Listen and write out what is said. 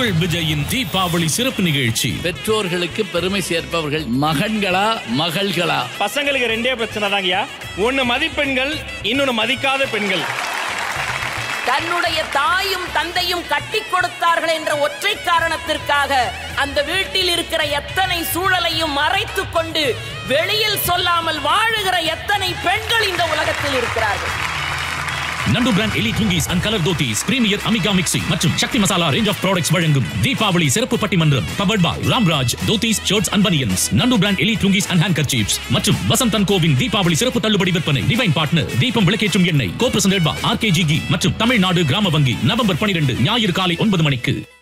தமிழ் விஜயின் தீபாவளி சிறப்பு நிகழ்ச்சி பெற்றோர்களுக்கு பெருமை சேர்ப்பவர்கள் மகன்களா மகள்களா பசங்களுக்கு ரெண்டே பிரச்சனை தாங்கய்யா ஒன்னு மதிப்பெண்கள் இன்னொன்னு மதிக்காத பெண்கள் தன்னுடைய தாயும் தந்தையும் கட்டி கொடுத்தார்கள் என்ற ஒற்றை காரணத்திற்காக அந்த வீட்டில் இருக்கிற எத்தனை சூழலையும் மறைத்துக் கொண்டு வெளியில் சொல்லாமல் வாழுகிற எத்தனை பெண்கள் இந்த உலகத்தில் இருக்கிறார்கள் நண்டு பிராண்ட் எலி டுங்கிஸ் and colour dhotis Premier Amica mixie மற்றும் Sakthi masala range of products வழங்கும் தீபாவளி சிறப்பு பட்டிமன்றம் powered by Ramraj dhotis shirts and baniyans Nandu brand எலி டுங்கிஸ் அண்ட் ஹேங்கர் சீப்ஸ் மற்றும் வசந்தன் கோவின் தீபாவளி சிறப்பு தள்ளுபடி விற்பனை டிவைன் பார்ட்னர் தீபம் விளக்கேற்றும் எண்ணெய் கோ பிரசன்டட் பை ஆர்கேஜி கி மற்றும் தமிழ்நாடு கிராம வங்கி நவம்பர் பனிரெண்டு ஞாயிறு காலை ஒன்பது மணிக்கு